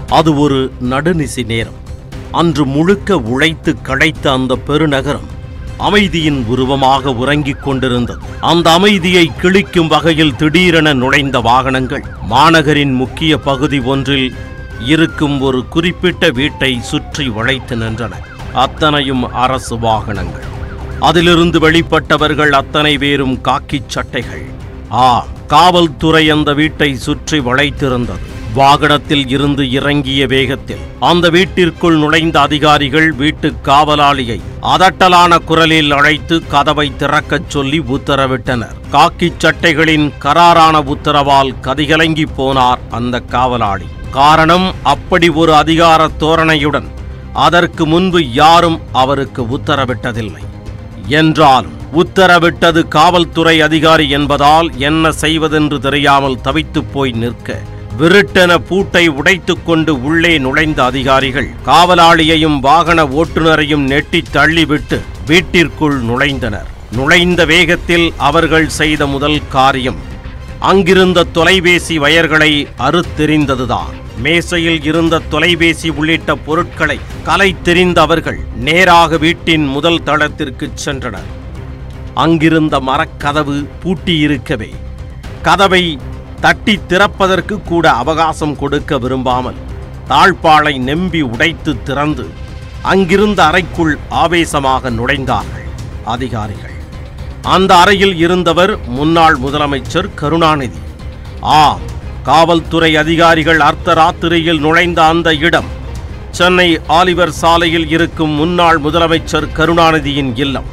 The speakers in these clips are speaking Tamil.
அது ஒரு நடுநிசி நேரம் அன்று முழுக்க உழைத்து களைத்த அந்த பெருநகரம் அமைதியின் உருவமாக உறங்கிக் கொண்டிருந்தது அந்த அமைதியை கிழிக்கும் வகையில் திடீரென நுழைந்த வாகனங்கள் மாநகரின் முக்கிய பகுதி ஒன்றில் இருக்கும் ஒரு குறிப்பிட்ட வீட்டை சுற்றி வளைத்து நின்றன அத்தனையும் அரசு வாகனங்கள் அதிலிருந்து வெளிப்பட்டவர்கள் அத்தனை பேரும் காக்கிச் சட்டைகள் ஆ காவல்துறை அந்த வீட்டை சுற்றி வளைத்திருந்தது வாகனத்தில் இருந்து இறங்கிய வேகத்தில் அந்த வீட்டிற்குள் நுழைந்த அதிகாரிகள் வீட்டு காவலாளியை அதட்டலான குரலில் அழைத்து கதவை திறக்கச் சொல்லி உத்தரவிட்டனர் காக்கிச் சட்டைகளின் கராரான உத்தரவால் கதிகலங்கி போனார் அந்த காவலாளி காரணம் அப்படி ஒரு அதிகார தோரணையுடன் அதற்கு முன்பு யாரும் அவருக்கு உத்தரவிட்டதில்லை என்றாலும் உத்தரவிட்டது காவல்துறை அதிகாரி என்பதால் என்ன செய்வதென்று தெரியாமல் தவித்துப் போய் நிற்க விருட்டென பூட்டை உடைத்துக் கொண்டு உள்ளே நுழைந்த அதிகாரிகள் காவலாளியையும் வாகன ஓட்டுநரையும் நெட்டித் தள்ளிவிட்டு வீட்டிற்குள் நுழைந்தனர் நுழைந்த வேகத்தில் அவர்கள் செய்த முதல் காரியம் அங்கிருந்த தொலைபேசி வயர்களை அறுத்தெறிந்ததுதான் மேசையில் இருந்த தொலைபேசி உள்ளிட்ட பொருட்களை கலைத்தெறிந்த அவர்கள் நேராக வீட்டின் முதல் தளத்திற்கு சென்றனர் அங்கிருந்த மரக்கதவு பூட்டியிருக்கவே கதவை தட்டி திறப்பதற்கு கூட அவகாசம் கொடுக்க விரும்பாமல் தாழ்பாளை நெம்பி உடைத்து திறந்து அங்கிருந்த அறைக்குள் ஆவேசமாக நுழைந்தார்கள் அதிகாரிகள் அந்த அறையில் இருந்தவர் முன்னாள் முதலமைச்சர் கருணாநிதி ஆம் காவல்துறை அதிகாரிகள் அர்த்தராத்திரியில் நுழைந்த அந்த இடம் சென்னை ஆலிவர் சாலையில் இருக்கும் முன்னாள் முதலமைச்சர் கருணாநிதியின் இல்லம்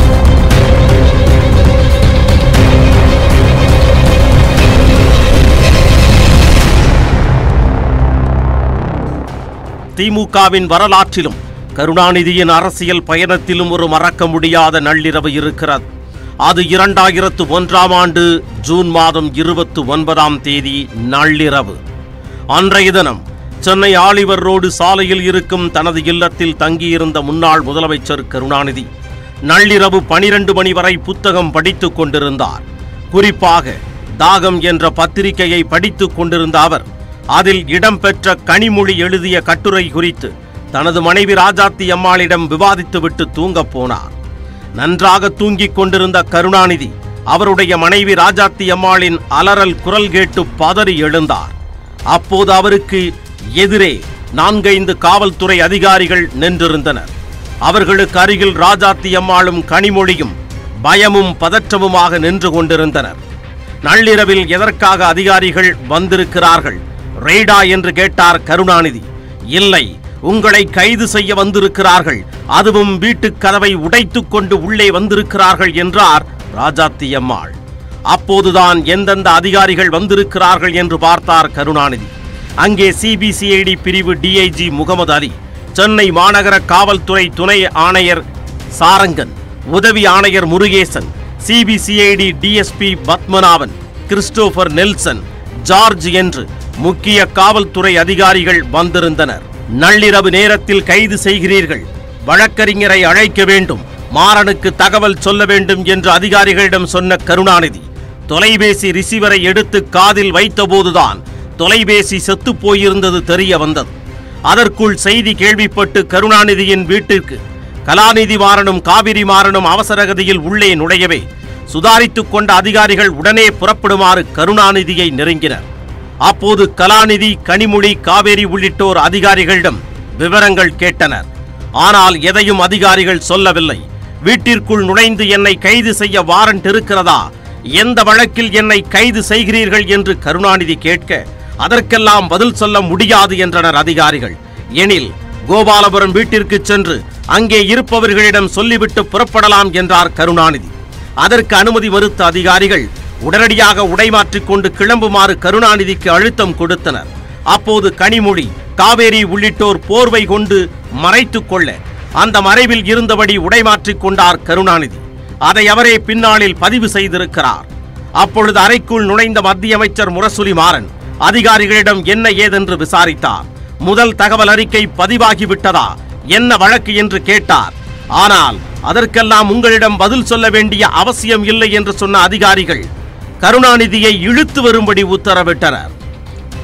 திமுகவின் வரலாற்றிலும் கருணாநிதியின் அரசியல் பயணத்திலும் ஒரு மறக்க முடியாத நள்ளிரவு இருக்கிறது அது இரண்டாயிரத்து ஒன்றாம் ஆண்டு ஜூன் மாதம் இருபத்து ஒன்பதாம் தேதி நள்ளிரவு அன்றைய தினம் சென்னை ஆலிவர் ரோடு சாலையில் இருக்கும் தனது இல்லத்தில் தங்கியிருந்த முன்னாள் முதலமைச்சர் கருணாநிதி நள்ளிரவு பனிரெண்டு மணி வரை புத்தகம் படித்துக் கொண்டிருந்தார் குறிப்பாக தாகம் என்ற பத்திரிகையை படித்துக் கொண்டிருந்த அவர் அதில் இடம்பெற்ற கனிமொழி எழுதிய கட்டுரை குறித்து தனது மனைவி ராஜாத்தி அம்மாளிடம் விவாதித்துவிட்டு தூங்கப் போனார் நன்றாக தூங்கிக் கொண்டிருந்த கருணாநிதி அவருடைய மனைவி ராஜாத்தி அம்மாளின் அலறல் குரல் கேட்டு பதறி எழுந்தார் அப்போது அவருக்கு எதிரே நான்கைந்து காவல்துறை அதிகாரிகள் நின்றிருந்தனர் அவர்களுக்கு அருகில் ராஜாத்தி அம்மாளும் கனிமொழியும் பயமும் பதற்றமுமாக நின்று கொண்டிருந்தனர் நள்ளிரவில் எதற்காக அதிகாரிகள் வந்திருக்கிறார்கள் ரெய்டா என்று கேட்டார் கருணாநிதி இல்லை உங்களை கைது செய்ய வந்திருக்கிறார்கள் அதுவும் வீட்டுக் கதவை உடைத்துக் கொண்டு உள்ளே வந்திருக்கிறார்கள் என்றார் ராஜாத்தி அம்மாள் அப்போதுதான் எந்தெந்த அதிகாரிகள் வந்திருக்கிறார்கள் என்று பார்த்தார் கருணாநிதி அங்கே சிபிசிஐடி பிரிவு டிஐஜி முகமது அலி சென்னை மாநகர காவல்துறை துணை ஆணையர் சாரங்கன் உதவி ஆணையர் Murugesan CBCID DSP Padmanabhan Christopher Nelson George என்று முக்கிய காவல்துறை அதிகாரிகள் வந்திருந்தனர் நள்ளிரவு நேரத்தில் கைது செய்கிறீர்கள் வழக்கறிஞரை அழைக்க வேண்டும் மாறனுக்கு தகவல் சொல்ல வேண்டும் என்று அதிகாரிகளிடம் சொன்ன கருணாநிதி தொலைபேசி ரிசீவரை எடுத்து காதில் வைத்தபோதுதான் தொலைபேசி செத்துப் போயிருந்தது தெரிய வந்தது அதற்குள் செய்தி கேள்விப்பட்டு கருணாநிதியின் வீட்டிற்கு கலாநிதி மாறனும் காவிரி மாறனும் அவசரகதியில் உள்ளே நுழையவே சுதாரித்துக் கொண்ட அதிகாரிகள் உடனே புறப்படுமாறு கருணாநிதியை நெருங்கினர் அப்போது கலாநிதி கனிமொழி காவேரி உள்ளிட்டோர் அதிகாரிகளிடம் விவரங்கள் கேட்டனர் ஆனால் எதையும் அதிகாரிகள் சொல்லவில்லை வீட்டிற்குள் நுழைந்து என்னை கைது செய்ய வாரண்ட் இருக்கிறதா எந்த வழக்கில் என்னை கைது செய்கிறீர்கள் என்று கருணாநிதி கேட்க அதற்கெல்லாம் பதில் சொல்ல முடியாது என்றனர் அதிகாரிகள் எனில் கோபாலபுரம் வீட்டிற்கு சென்று அங்கே இருப்பவர்களிடம் சொல்லிவிட்டு புறப்படலாம் என்றார் கருணாநிதி அதற்கு அனுமதி மறுத்த அதிகாரிகள் உடனடியாக உடைமாற்றிக் கொண்டு கிளம்புமாறு கருணாநிதிக்கு அழுத்தம் கொடுத்தனர் அப்போது கனிமொழி காவேரி உள்ளிட்டோர் போர்வை கொண்டு மறைத்துக் கொள்ள அந்த மறைவில் இருந்தபடி உடைமாற்றிக் கொண்டார் கருணாநிதி அதை அவரே பின்னாளில் பதிவு செய்திருக்கிறார் அப்பொழுது அறைக்குள் நுழைந்த மத்திய அமைச்சர் முரசொலி மாறன் அதிகாரிகளிடம் என்ன ஏதென்று விசாரித்தார் முதல் தகவல் அறிக்கை பதிவாகிவிட்டதா என்ன வழக்கு என்று கேட்டார் ஆனால் அதற்கெல்லாம் உங்களிடம் பதில் சொல்ல வேண்டிய அவசியம் இல்லை என்று சொன்ன அதிகாரிகள் கருணாநிதியை இழுத்து வரும்படி உத்தரவிட்டனர்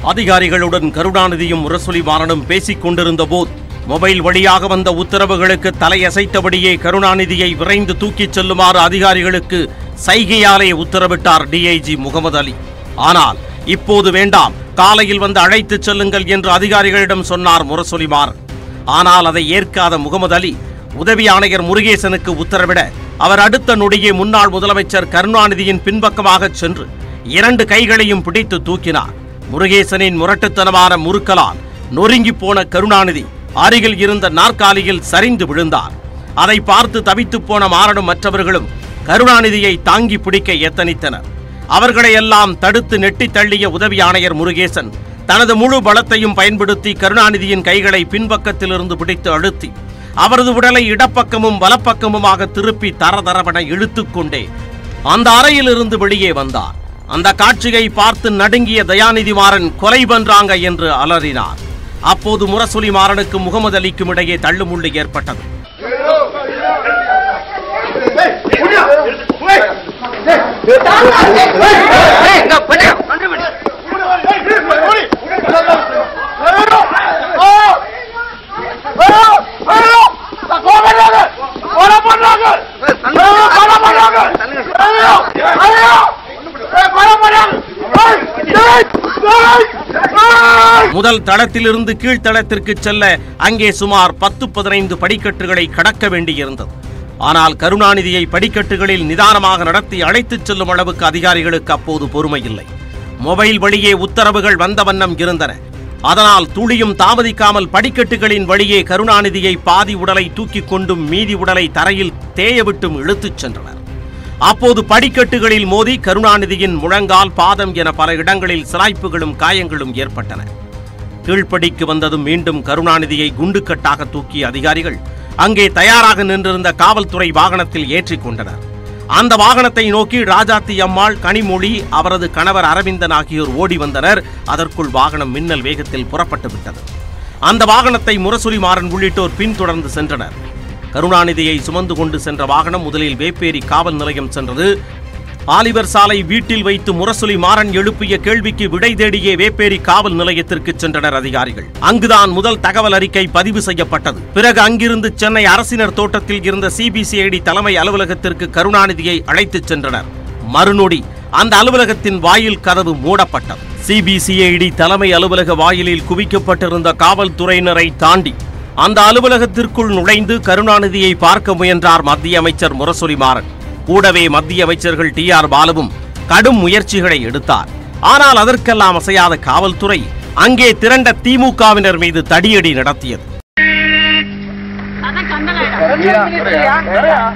அதிகாரிகளுடன் கருணாநிதியும் முரசொலி மாறனும் பேசிக் கொண்டிருந்த போது மொபைல் வழியாக வந்த உத்தரவுகளுக்கு தலையசைத்தபடியே கருணாநிதியை விரைந்து தூக்கிச் செல்லுமாறு அதிகாரிகளுக்கு சைகையாலே உத்தரவிட்டார் டிஐஜி முகமது அலி ஆனால் இப்போது வேண்டாம் காலையில் வந்து அழைத்துச் செல்லுங்கள் என்று அதிகாரிகளிடம் சொன்னார் முரசொலி மாறன் ஆனால் அதை ஏற்காத முகமது அலி உதவி ஆணையர் முருகேசனுக்கு உத்தரவிட அவர் அடுத்த நொடியே முன்னாள் முதலமைச்சர் கருணாநிதியின் பின்பக்கமாகச் சென்று இரண்டு கைகளையும் பிடித்து தூக்கினார் முருகேசனின் முரட்டுத்தனமான முறுக்கலால் நொறுங்கிப் போன கருணாநிதி அருகில் இருந்த நாற்காலியில் சரிந்து விழுந்தார் அதை பார்த்து தவித்துப் போன மாறனும் மற்றவர்களும் கருணாநிதியை தாங்கி பிடிக்க எத்தனித்தனர் அவர்களை எல்லாம் தடுத்து நெட்டித் தள்ளிய உதவி ஆணையர் முருகேசன் தனது முழு பலத்தையும் பயன்படுத்தி கருணாநிதியின் கைகளை பின்பக்கத்திலிருந்து பிடித்து அழுத்தி அவரது உடலை இடப்பக்கமும் வலப்பக்கமுமாக திருப்பி தரதரவென இழுத்துக்கொண்டே அந்த அறையிலிருந்து வெளியே வந்தார் அந்த காட்சியை பார்த்து நடுங்கிய தயாநிதி மாறன் கொலை பண்றாங்க என்று அலறினார் அப்போது முரசொலி மாறனுக்கு முகமது அலிக்கும் இடையே தள்ளுமுள்ளு ஏற்பட்டது முதல் தளத்திலிருந்து கீழ்த்தளத்திற்கு செல்ல அங்கே சுமார் பத்து பதினைந்து படிக்கட்டுகளை கடக்க வேண்டியிருந்தது ஆனால் கருணாநிதியை படிக்கட்டுகளில் நிதானமாக நடத்தி அழைத்துச் செல்லும் அளவுக்கு அதிகாரிகளுக்கு அப்போது பொறுமை இல்லை மொபைல் வழியே உத்தரவுகள் வந்த வண்ணம் இருந்தன அதனால் துளியும் தாமதிக்காமல் படிக்கட்டுகளின் வழியே கருணாநிதியை பாதி உடலை தூக்கிக் கொண்டும் மீதி உடலை தரையில் தேயவிட்டும் இழுத்துச் சென்றனர் அப்போது படிக்கட்டுகளில் மோதி கருணாநிதியின் முழங்கால் பாதம் என பல இடங்களில் சிராய்ப்புகளும் காயங்களும் ஏற்பட்டன கீழ்ப்படிக்கு வந்ததும் மீண்டும் கருணாநிதியை குண்டுக்கட்டாக தூக்கிய அதிகாரிகள் அங்கே தயாராக நின்றிருந்த காவல்துறை வாகனத்தில் ஏற்றிக் கொண்டனர் அந்த வாகனத்தை நோக்கி ராஜாத்தி அம்மாள் கனிமொழி அவரது கணவர் அரவிந்தன் ஆகியோர் ஓடி வந்தனர் அதற்குள் வாகனம் மின்னல் வேகத்தில் புறப்பட்டு விட்டது அந்த வாகனத்தை முரசொலி மாறன் உள்ளிட்டோர் பின்தொடர்ந்து சென்றனர் கருணாநிதியை சுமந்து கொண்டு சென்ற வாகனம் முதலில் வேப்பேரி காவல் நிலையம் சென்றது ஆலிவர் சாலை வீட்டில் வைத்து முரசொலி மாறன் எழுப்பிய கேள்விக்கு விடை தேடியே வேப்பேரி காவல் நிலையத்திற்கு சென்றனர் அதிகாரிகள் அங்குதான் முதல் தகவல் அறிக்கை பதிவு செய்யப்பட்டது பிறகு அங்கிருந்து சென்னை அரசினர் தோட்டத்தில் இருந்த சிபிசிஐடி தலைமை அலுவலகத்திற்கு கருணாநிதியை அழைத்துச் சென்றனர் மறுநொடி அந்த அலுவலகத்தின் வாயில் கதவு மூடப்பட்டது சிபிசிஐடி தலைமை அலுவலக வாயிலில் குவிக்கப்பட்டிருந்த காவல்துறையினரை தாண்டி அந்த அலுவலகத்திற்குள் நுழைந்து கருணாநிதியை பார்க்க முயன்றார் மத்திய அமைச்சர் முரசொலி மாறன் கூடவே மத்திய அமைச்சர்கள் டி ஆர் பாலுவும் கடும் முயற்சிகளை எடுத்தார் ஆனால் அதற்கெல்லாம் அசையாத காவல்துறை அங்கே திரண்ட திமுகவினர் மீது தடியடி நடத்தியது அதான் கந்தகாயிடம்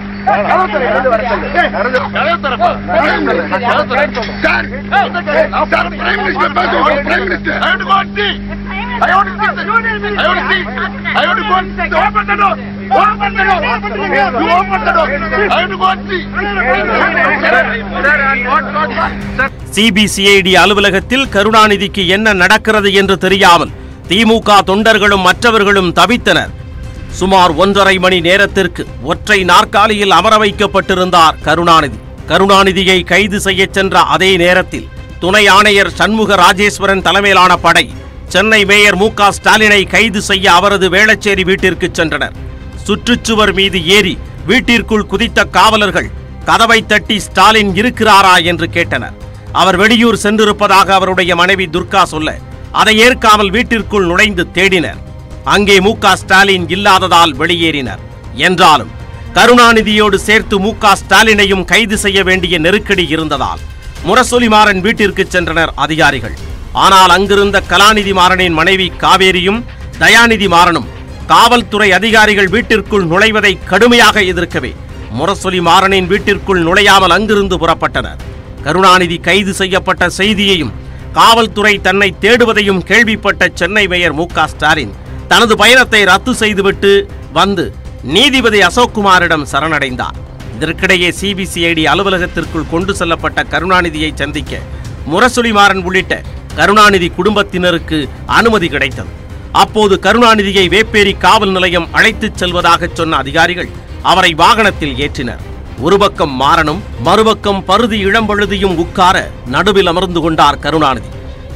சிபிசிஐடி அலுவலகத்தில் கருணாநிதிக்கு என்ன நடக்கிறது என்று தெரியாமல் திமுக தொண்டர்களும் மற்றவர்களும் தவித்தனர் சுமார் ஒன்றரை மணி நேரத்திற்கு ஒற்றை நாற்காலியில் அமர வைக்கப்பட்டிருந்தார் கருணாநிதி கருணாநிதியை கைது செய்யச் சென்ற அதே நேரத்தில் துணை ஆணையர் சண்முக ராஜேஸ்வரன் தலைமையிலான படை சென்னை மேயர் மு க ஸ்டாலினை கைது செய்ய அவரது வேளச்சேரி வீட்டிற்கு சென்றனர் சுற்றுச்சுவர் மீது ஏறி வீட்டிற்குள் குதித்த காவலர்கள் கதவை தட்டி ஸ்டாலின் இருக்கிறாரா என்று கேட்டனர் அவர் வெளியூர் சென்றிருப்பதாக அவருடைய மனைவி துர்கா சொல்ல அதை ஏற்காமல் வீட்டிற்குள் நுழைந்து தேடினர் அங்கே மு க ஸ்டாலின் இல்லாததால் வெளியேறினர் என்றாலும் கருணாநிதியோடு சேர்த்து மு க ஸ்டாலினையும் கைது செய்ய வேண்டிய நெருக்கடி இருந்ததால் முரசொலி மாறன் வீட்டிற்கு சென்றனர் அதிகாரிகள் ஆனால் அங்கிருந்த கலாநிதி மாறனின் மனைவி காவேரியும் தயாநிதி மாறனும் காவல்துறை அதிகாரிகள் வீட்டிற்குள் நுழைவதை கடுமையாக எதிர்க்கவே முரசொலி மாறனின் வீட்டிற்குள் நுழையாமல் அங்கிருந்து புறப்பட்டனர் கருணாநிதி கைது செய்யப்பட்ட செய்தியையும் காவல்துறை தன்னை தேடுவதையும் கேள்விப்பட்ட சென்னை மேயர் மு க ஸ்டாலின் தனது பயணத்தை ரத்து செய்துவிட்டு வந்து நீதிபதி அசோக்குமாரிடம் சரணடைந்தார் இதற்கிடையே சிபிசிஐடி அலுவலகத்திற்குள் கொண்டு செல்லப்பட்ட கருணாநிதியை சந்திக்க முரசொலி மாறன் உள்ளிட்ட கருணாநிதி குடும்பத்தினருக்கு அனுமதி கிடைத்தது அப்போது கருணாநிதியை வேப்பேரி காவல் நிலையம் அழைத்துச் செல்வதாக சொன்ன அதிகாரிகள் அவரை வாகனத்தில் ஏற்றினர் ஒரு பக்கம் மாறனும் மறுபக்கம் பருதி இளம்பழுதியும் உட்கார நடுவில் அமர்ந்து கொண்டார் கருணாநிதி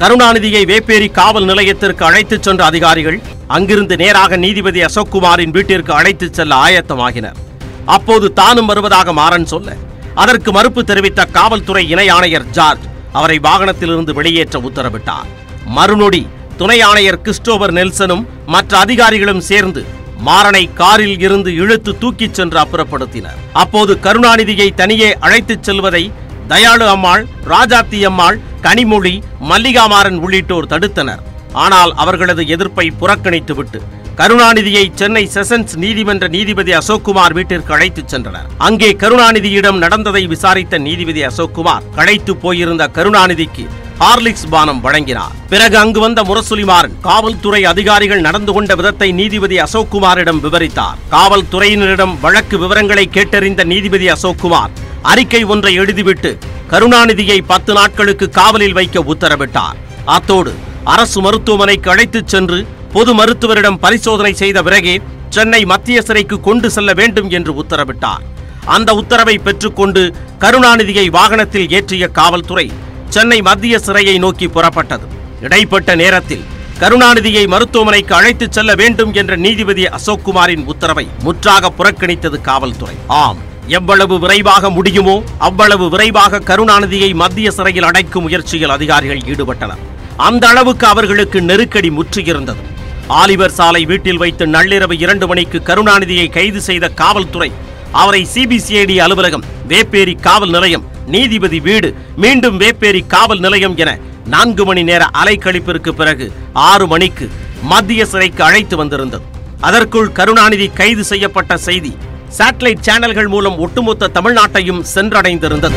கருணாநிதியை வேப்பேரி காவல் நிலையத்திற்கு அழைத்துச் சென்ற அதிகாரிகள் அங்கிருந்து நேராக நீதிபதி அசோக்குமாரின் வீட்டிற்கு அழைத்துச் செல்ல ஆயத்தமாகினர் அப்போது தானும் வருவதாக மாறன் சொல்ல அதற்கு மறுப்பு தெரிவித்த காவல்துறை இணை ஆணையர் ஜார்ஜ் அவரை வாகனத்திலிருந்து வெளியேற்ற உத்தரவிட்டார் மறுநொடி துணை ஆணையர் கிறிஸ்டோபர் நெல்சனும் மற்ற அதிகாரிகளும் சேர்ந்து மாறனை காரில் இருந்து இழுத்து தூக்கிச் சென்று அப்புறப்படுத்தினர் அப்போது கருணாநிதியை தனியே அழைத்துச் செல்வதை தயாளு அம்மாள் ராஜாத்தி அம்மாள் கனிமொழி மல்லிகாமாறன் உள்ளிட்டோர் தடுத்தனர் ஆனால் அவர்களது எதிர்ப்பை புறக்கணித்துவிட்டு கருணாநிதியை சென்னை செஷன்ஸ் நீதிமன்ற நீதிபதி அசோக்குமார் வீட்டிற்கு அழைத்துச் சென்றனர் அங்கே கருணாநிதியிடம் நடந்ததை விசாரித்த நீதிபதி அசோக்குமார் களைத்து போயிருந்த கருணாநிதிக்கு ஹார்லிக்ஸ் பானம் வழங்கினார் பிறகு அங்கு வந்த முரசொலிமாறன் காவல்துறை அதிகாரிகள் நடந்து கொண்ட விதத்தை நீதிபதி அசோக்குமாரிடம் விவரித்தார் காவல்துறையினரிடம் வழக்கு விவரங்களை கேட்டறிந்த நீதிபதி அசோக்குமார் அறிக்கை ஒன்றை எழுதிவிட்டு கருணாநிதியை பத்து நாட்களுக்கு காவலில் வைக்க உத்தரவிட்டார் அத்தோடு அரசு மருத்துவமனைக்கு அழைத்துச் சென்று பொது மருத்துவரிடம் பரிசோதனை செய்த பிறகே சென்னை மத்திய சிறைக்கு கொண்டு செல்ல வேண்டும் என்று உத்தரவிட்டார் அந்த உத்தரவை பெற்றுக்கொண்டு கருணாநிதியை வாகனத்தில் ஏற்றிய காவல்துறை சென்னை மத்திய சிறையை நோக்கி புறப்பட்டது இடைப்பட்ட நேரத்தில் கருணாநிதியை மருத்துவமனைக்கு அழைத்துச் செல்ல வேண்டும் என்ற நீதிபதி அசோக்குமாரின் உத்தரவை முற்றாக புறக்கணித்தது காவல்துறை ஆம் எவ்வளவு விரைவாக முடியுமோ அவ்வளவு விரைவாக கருணாநிதியை மத்திய சிறையில் அடைக்கும் முயற்சியில் அதிகாரிகள் ஈடுபட்டனர் அந்த அளவுக்கு அவர்களுக்கு நெருக்கடி முற்றியிருந்தது ஆலிவர் சாலை வீட்டில் வைத்து நள்ளிரவு இரண்டு மணிக்கு கருணாநிதியை கைது செய்த காவல்துறை அவரை சிபிசிஐடி அலுவலகம் வேப்பேரி காவல் நிலையம் நீதிபதி வீடு மீண்டும் வேப்பேரி காவல் நிலையம் என நான்கு மணி நேர அலைக்கழிப்பிற்கு பிறகு ஆறு மணிக்கு மத்திய சிறைக்கு அழைத்து வந்திருந்தது அதற்குள் கருணாநிதி கைது செய்யப்பட்ட செய்தி சாட்டலைட் சேனல்கள் மூலம் ஒட்டுமொத்த தமிழ்நாட்டையும் சென்றடைந்திருந்தது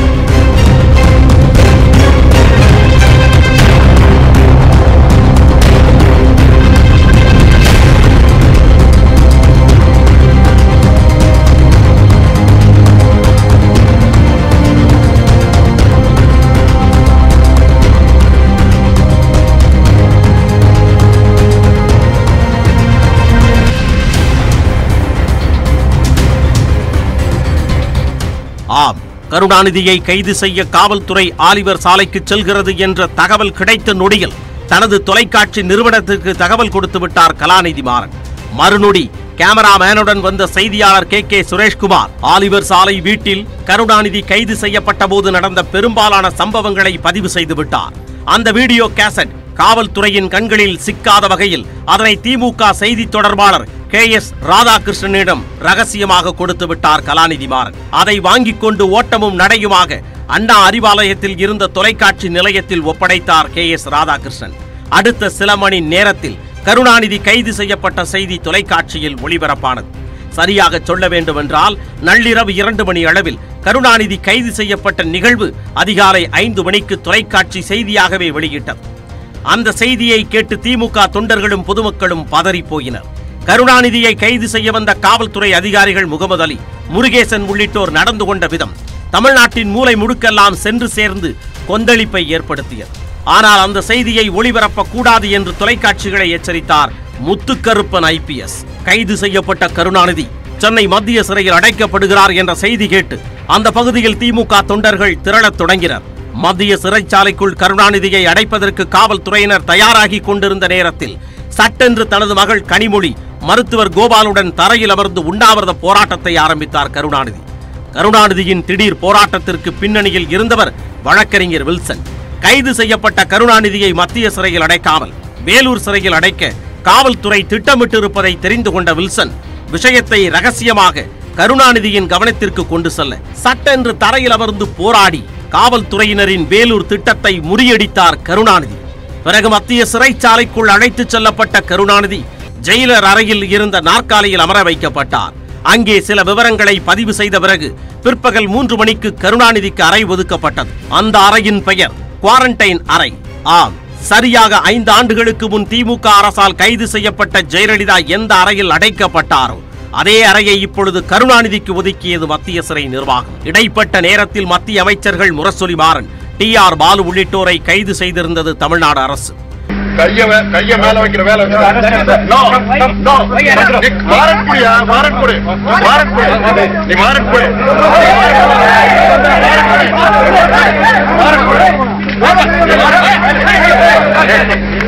ஆம் கருணாநிதியை கைது செய்ய காவல்துறை ஆலிவர் சாலைக்கு செல்கிறது என்ற தகவல் கிடைத்த நொடியில் தனது தொலைக்காட்சி நிறுவனத்திற்கு தகவல் கொடுத்து விட்டார் கலாநிதி மாறன் மறுநொடி கேமராமேனுடன் வந்த செய்தியாளர் கே கே சுரேஷ்குமார் ஆலிவர் சாலை வீட்டில் கருணாநிதி கைது செய்யப்பட்ட போது நடந்த பெரும்பாலான சம்பவங்களை பதிவு செய்து விட்டார் அந்த வீடியோ கேசட் காவல்துறையின் கண்களில் சிக்காத வகையில் அதனை திமுக செய்தி தொடர்பாளர் கே எஸ் ராதாகிருஷ்ணனிடம் ரகசியமாக கொடுத்து விட்டார் கலாநிதி மாறன் அதை வாங்கிக் கொண்டு ஓட்டமும் நடையுமாக அண்ணா அறிவாலயத்தில் இருந்த தொலைக்காட்சி நிலையத்தில் ஒப்படைத்தார் கே எஸ் ராதாகிருஷ்ணன் அடுத்த சில மணி நேரத்தில் கருணாநிதி கைது செய்யப்பட்ட செய்தி தொலைக்காட்சியில் ஒளிபரப்பானது சரியாக சொல்ல வேண்டுமென்றால் நள்ளிரவு இரண்டு மணி அளவில் கருணாநிதி கைது செய்யப்பட்ட நிகழ்வு அதிகாலை ஐந்து மணிக்கு தொலைக்காட்சி செய்தியாகவே வெளியிட்டது அந்த செய்தியை கேட்டு திமுக தொண்டர்களும் பொதுமக்களும் பதறிப் போயினர் கருணாநிதியை கைது செய்ய வந்த காவல்துறை அதிகாரிகள் முகமது அலி முருகேசன் உள்ளிட்டோர் நடந்து கொண்ட விதம் தமிழ்நாட்டின் மூலை முடுக்கெல்லாம் சென்று சேர்ந்து கொந்தளிப்பை ஏற்படுத்தியது ஆனால் அந்த செய்தியை ஒளிபரப்பக் கூடாது என்று தொலைக்காட்சிகளை எச்சரித்தார் முத்துக்கருப்பன் ஐபிஎஸ் கைது செய்யப்பட்ட கருணாநிதி சென்னை மத்திய சிறையில் அடைக்கப்படுகிறார் என்ற செய்தி கேட்டு அந்த பகுதியில் திமுக தொண்டர்கள் திரளத் தொடங்கினர் மத்திய சிறைச்சாலைக்குள் கருணாநிதியை அடைப்பதற்கு காவல்துறையினர் தயாராகி கொண்டிருந்த நேரத்தில் சட்டென்று தனது மகள் கனிமொழி மருத்துவர் கோபாலுடன் தரையில் அமர்ந்து உண்ணாவிரத போராட்டத்தை ஆரம்பித்தார் கருணாநிதி கருணாநிதியின் திடீர் போராட்டத்திற்கு பின்னணியில் இருந்தவர் வழக்கறிஞர் வில்சன் கைது செய்யப்பட்ட கருணாநிதியை மத்திய சிறையில் அடைக்காமல் வேலூர் சிறையில் அடைக்க காவல்துறை திட்டமிட்டிருப்பதை தெரிந்து கொண்ட வில்சன் விஷயத்தை ரகசியமாக கருணாநிதியின் கவனத்திற்கு கொண்டு செல்ல சட்டென்று தரையில் அமர்ந்து போராடி காவல்துறையினரின் வேலூர் திட்டத்தை முறியடித்தார் கருணாநிதி பிறகு மத்திய சிறைச்சாலைக்குள் அழைத்துச் செல்லப்பட்ட கருணாநிதி ஜெயிலர் அறையில் இருந்த நாற்காலியில் அமர வைக்கப்பட்டார் அங்கே சில விவரங்களை பதிவு செய்த பிறகு பிற்பகல் மூன்று மணிக்கு கருணாநிதிக்கு அறை ஒதுக்கப்பட்டது அந்த அறையின் பெயர் குவாரண்டைன் அறை ஆம் சரியாக ஐந்து ஆண்டுகளுக்கு முன் திமுக அரசால் கைது செய்யப்பட்ட ஜெயலலிதா எந்த அறையில் அடைக்கப்பட்டாரோ அதே அறையை இப்பொழுது கருணாநிதிக்கு ஒதுக்கியது மத்திய சிறை நிர்வாகம் இடைப்பட்ட நேரத்தில் மத்திய அமைச்சர்கள் முரசொலி மாறன் டி ஆர் பாலு உள்ளிட்டோரை கைது செய்திருந்தது தமிழ்நாடு அரசு கைய வே- கைய மேல வைக்கிற வேலை வச்சுக்கோ. No, no. நீ வாரண்ட் குடியா, வாரண்ட் குடு. வாரண்ட் குடு. நீ வாரண்ட் குடு. வாரண்ட் குடு.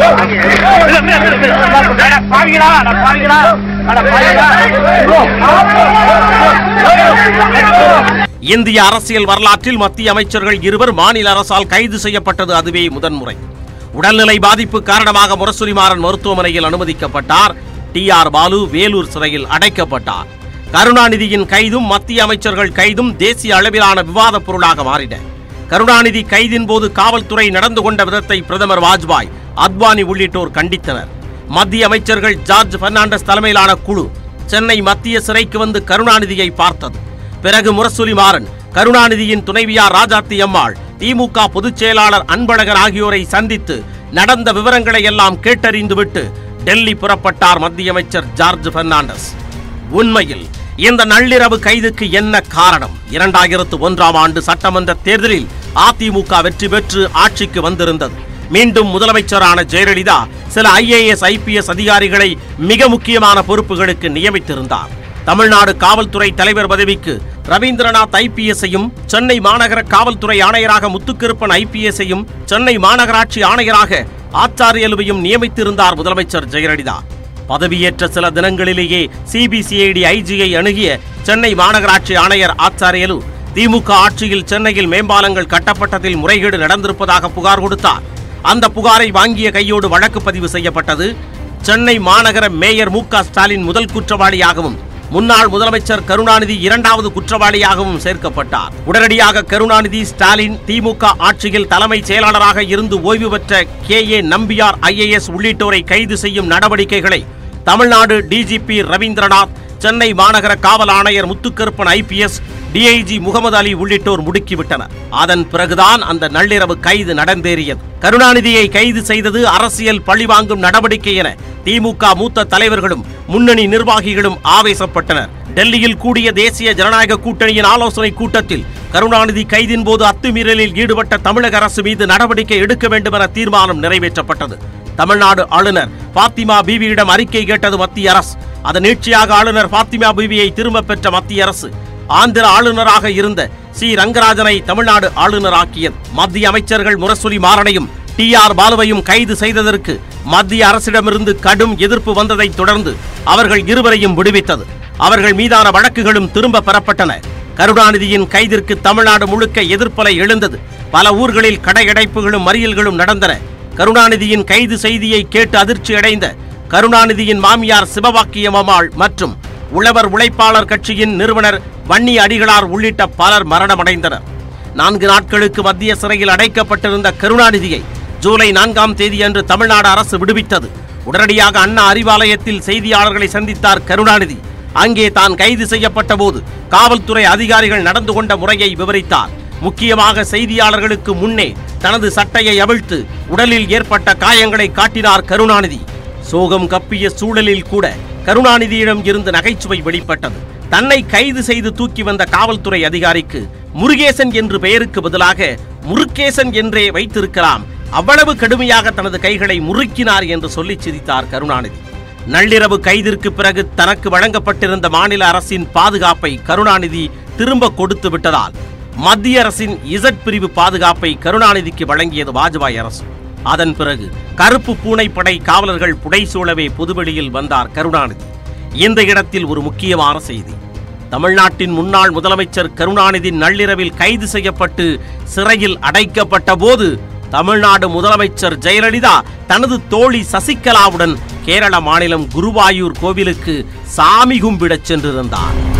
இந்திய அரசியல் வரலாற்றில் மத்திய அமைச்சர்கள் இருவர் மாநில அரசால் கைது செய்யப்பட்டது அதுவே முதன்முறை உடல்நிலை பாதிப்பு காரணமாக முரசொலிமாறன் மருத்துவமனையில் அனுமதிக்கப்பட்டார் டி ஆர் பாலு வேலூர் சிறையில் அடைக்கப்பட்டார் கருணாநிதியின் கைதும் மத்திய அமைச்சர்கள் கைதும் தேசிய அளவிலான விவாதப் பொருளாக மாறின கருணாநிதி கைதின் போது காவல்துறை நடந்து கொண்ட விதத்தை பிரதமர் வாஜ்பாய் அத்வானி உள்ளிட்டோர் கண்டித்தனர் மத்திய அமைச்சர்கள் ஜார்ஜ் பெர்னாண்டஸ் தலைமையிலான குழு சென்னை மத்திய சிறைக்கு வந்து கருணாநிதியை பார்த்தது பிறகு முரசொலி மாறன் கருணாநிதியின் துணைவியார் ராஜாத்தி அம்மாள் திமுக பொதுச் செயலாளர் அன்பழகன் ஆகியோரை சந்தித்து நடந்த விவரங்களை எல்லாம் கேட்டறிந்துவிட்டு டெல்லி புறப்பட்டார் மத்திய அமைச்சர் ஜார்ஜ் பெர்னாண்டஸ் உண்மையில் இந்த நள்ளிரவு கைதுக்கு என்ன காரணம் இரண்டாயிரத்து ஒன்றாம் ஆண்டு சட்டமன்ற தேர்தலில் அதிமுக வெற்றி பெற்று ஆட்சிக்கு வந்திருந்தது மீண்டும் முதலமைச்சரான ஜெயலலிதா சில ஐஏஎஸ் ஐபிஎஸ் அதிகாரிகளை மிக முக்கியமான பொறுப்புகளுக்கு நியமித்திருந்தார் தமிழ்நாடு காவல்துறை தலைவர் பதவிக்கு ரவீந்திரநாத் ஐபிஎஸ்ஐயும் சென்னை மாநகர காவல்துறை ஆணையராக முத்துக்கருப்பன் ஐபிஎஸ்ஐயும் சென்னை மாநகராட்சி ஆணையராக ஆச்சாரியலுவையும் நியமித்திருந்தார் முதலமைச்சர் ஜெயலலிதா பதவியேற்ற சில தினங்களிலேயே சிபிசிஐடி ஐஜியை அணுகிய சென்னை மாநகராட்சி ஆணையர் ஆச்சாரியலு திமுக ஆட்சியில் சென்னையில் மேம்பாலங்கள் கட்டப்பட்டதில் முறைகேடு நடந்திருப்பதாக புகார் கொடுத்தார் அந்த புகாரை வாங்கிய கையோடு வழக்கு பதிவு செய்யப்பட்டது சென்னை மாநகர மேயர் மு க ஸ்டாலின் முதல் குற்றவாளியாகவும் முன்னாள் முதலமைச்சர் கருணாநிதி இரண்டாவது குற்றவாளியாகவும் சேர்க்கப்பட்டார் உடனடியாக கருணாநிதி ஸ்டாலின் திமுக ஆட்சியில் தலைமைச் செயலாளராக இருந்து ஓய்வு பெற்ற கே ஏ நம்பியார் ஐஏஎஸ் உள்ளிட்டோரை கைது செய்யும் நடவடிக்கைகளை தமிழ்நாடு டிஜிபி ரவீந்திரநாத் சென்னை மாநகர காவல் ஆணையர் முத்துக்கருப்பன் ஐபிஎஸ் டிஐஜி முகமது அலி உள்ளிட்டோர் முடுக்கிவிட்டனர் அதன் பிறகுதான் அந்த நள்ளிரவு கைது நடந்தேறியது கருணாநிதியை கைது செய்தது அரசியல் பழிவாங்கும் நடவடிக்கை என திமுக மூத்த தலைவர்களும் முன்னணி நிர்வாகிகளும் ஆவேசப்பட்டனர் டெல்லியில் கூடிய தேசிய ஜனநாயக கூட்டணியின் ஆலோசனை கூட்டத்தில் கருணாநிதி கைதின் போது அத்துமீறலில் ஈடுபட்ட தமிழக அரசு மீது நடவடிக்கை எடுக்க வேண்டும் என தீர்மானம் நிறைவேற்றப்பட்டது தமிழ்நாடு ஆளுநர் பாத்திமா பீவியிடம் அறிக்கை கேட்டது மத்திய அரசு அதன் நீட்சியாக ஆளுநர் பாத்திமா பீவியை திரும்பப் பெற்ற மத்திய அரசு ஆந்திர ஆளுநராக இருந்த சி ரங்கராஜனை தமிழ்நாடு ஆளுநராக்கியது மத்திய அமைச்சர்கள் முரசொலி மாறனையும் டி ஆர் பாலுவையும் கைது செய்ததற்கு மத்திய அரசிடமிருந்து கடும் எதிர்ப்பு வந்ததைத் தொடர்ந்து அவர்கள் இருவரையும் விடுவித்தது அவர்கள் மீதான வழக்குகளும் திரும்ப பெறப்பட்டன கருணாநிதியின் கைதிற்கு தமிழ்நாடு முழுக்க எதிர்ப்பலை எழுந்தது பல ஊர்களில் கடையடைப்புகளும் மறியல்களும் நடந்தன கருணாநிதியின் கைது செய்தியை கேட்டு அதிர்ச்சி அடைந்த கருணாநிதியின் மாமியார் சிவவாக்கியம் அம்மாள் மற்றும் உழவர் உழைப்பாளர் கட்சியின் நிறுவனர் வன்னி அடிகளார் உள்ளிட்ட பலர் மரணமடைந்தனர் நான்கு நாட்களுக்கு மத்திய சிறையில் அடைக்கப்பட்டிருந்த கருணாநிதியை ஜூலை நான்காம் தேதியன்று தமிழ்நாடு அரசு விடுவித்தது உடனடியாக அண்ணா அறிவாலயத்தில் செய்தியாளர்களை சந்தித்தார் கருணாநிதி அங்கே தான் கைது செய்யப்பட்ட போது காவல்துறை அதிகாரிகள் நடந்து கொண்ட முறையை விவரித்தார் முக்கியமாக செய்தியாளர்களுக்கு முன்னே தனது சட்டையை அவிழ்த்து உடலில் ஏற்பட்ட காயங்களை காட்டினார் கருணாநிதி சோகம் கப்பிய சூழலில் கூட கருணாநிதியிடம் இருந்து நகைச்சுவை வெளிப்பட்டது தன்னை கைது செய்து தூக்கி வந்த காவல்துறை அதிகாரிக்கு முருகேசன் என்று பெயருக்கு பதிலாக முருகேசன் என்றே வைத்திருக்கலாம் அவ்வளவு கடுமையாக தனது கைகளை முறுக்கினார் என்று சொல்லி சிரித்தார் கருணாநிதி நள்ளிரவு கைதிற்கு பிறகு தனக்கு வழங்கப்பட்டிருந்த மாநில அரசின் பாதுகாப்பை கருணாநிதி திரும்ப கொடுத்து விட்டதால் மத்திய அரசின் இசட் பிரிவு பாதுகாப்பை கருணாநிதிக்கு வழங்கியது வாஜ்பாய் அரசு அதன் பிறகு கருப்பு பூனைப்படை காவலர்கள் புடைசூழவே பொதுவெளியில் வந்தார் கருணாநிதி இந்த இடத்தில் ஒரு முக்கியமான செய்தி தமிழ்நாட்டின் முன்னாள் முதலமைச்சர் கருணாநிதி நள்ளிரவில் கைது செய்யப்பட்டு சிறையில் அடைக்கப்பட்ட போது தமிழ்நாடு முதலமைச்சர் ஜெயலலிதா தனது தோழி சசிகலாவுடன் கேரள மாநிலம் குருவாயூர் கோவிலுக்கு சாமி கும்பிடச் சென்றிருந்தார்